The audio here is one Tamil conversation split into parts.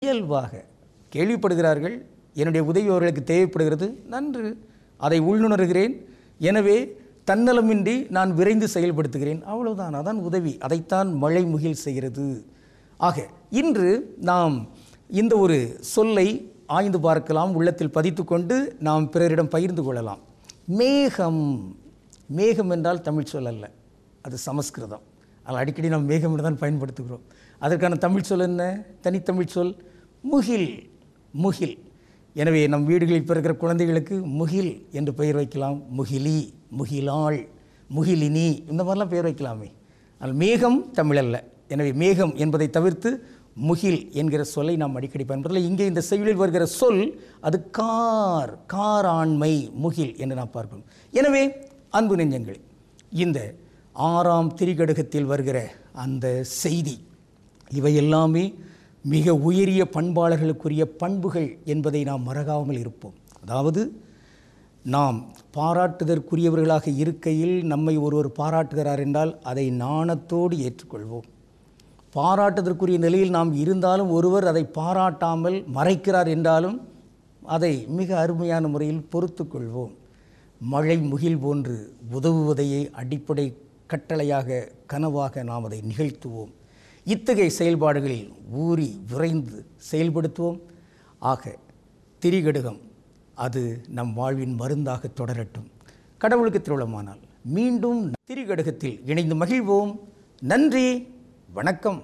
இயல்பாக கேள்விப்படுகிறார்கள் என்னுடைய உதவி அவர்களுக்கு தேவைப்படுகிறது நன்று அதை உள்நுணர்கிறேன் எனவே தன்னலமின்றி நான் விரைந்து செயல்படுத்துகிறேன் அவ்வளவுதான் அதான் உதவி அதைத்தான் மழை முகில் செய்கிறது ஆக இன்று நாம் இந்த ஒரு சொல்லை ஆய்ந்து பார்க்கலாம் உள்ளத்தில் பதித்துக்கொண்டு நாம் பிறரிடம் பகிர்ந்து கொள்ளலாம் மேகம் மேகம் என்றால் தமிழ் சொல் அல்ல அது சமஸ்கிருதம் அதில் அடிக்கடி நாம் மேகம் என்று தான் பயன்படுத்துகிறோம் அதற்கான தமிழ் சொல் என்ன தனித்தமிழ் சொல் முகில் முகில் எனவே நம் வீடுகளில் பிறக்கிற குழந்தைகளுக்கு முகில் என்று பெயர் வைக்கலாம் முகிலி முகிலாள் முகிலினி இந்த மாதிரிலாம் பெயர் வைக்கலாமே ஆனால் மேகம் தமிழ் அல்ல எனவே மேகம் என்பதை தவிர்த்து முகில் என்கிற சொல்லை நாம் அடிக்கடி பயன்படுத்தலாம் இங்கே இந்த செய்யுளில் வருகிற சொல் அது கார் காராண்மை முகில் என்று நாம் பார்க்கிறோம் எனவே அன்பு நெஞ்சங்களே இந்த ஆறாம் திரிகடுகத்தில் வருகிற அந்த செய்தி இவை எல்லாமே மிக உயரிய பண்பாளர்களுக்குரிய பண்புகள் என்பதை நாம் மறக்காமல் இருப்போம் அதாவது நாம் பாராட்டுதற்குரியவர்களாக இருக்கையில் நம்மை ஒருவர் பாராட்டுகிறார் என்றால் அதை நாணத்தோடு ஏற்றுக்கொள்வோம் பாராட்டுதற்குரிய நிலையில் நாம் இருந்தாலும் ஒருவர் அதை பாராட்டாமல் மறைக்கிறார் என்றாலும் அதை மிக அருமையான முறையில் பொறுத்து கொள்வோம் மழை முகில் போன்று உதவுவதையே அடிப்படை கட்டளையாக கனவாக நாம் அதை நிகழ்த்துவோம் இத்தகைய செயல்பாடுகளில் ஊறி விரைந்து செயல்படுத்துவோம் ஆக திரிகடுகம் அது நம் வாழ்வின் மருந்தாக தொடரட்டும் கடவுளுக்கு திருவிழமானால் மீண்டும் திரிகடுகத்தில் இணைந்து மகிழ்வோம் நன்றி வணக்கம்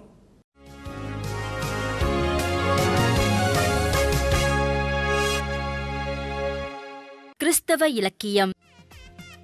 கிறிஸ்தவ இலக்கியம்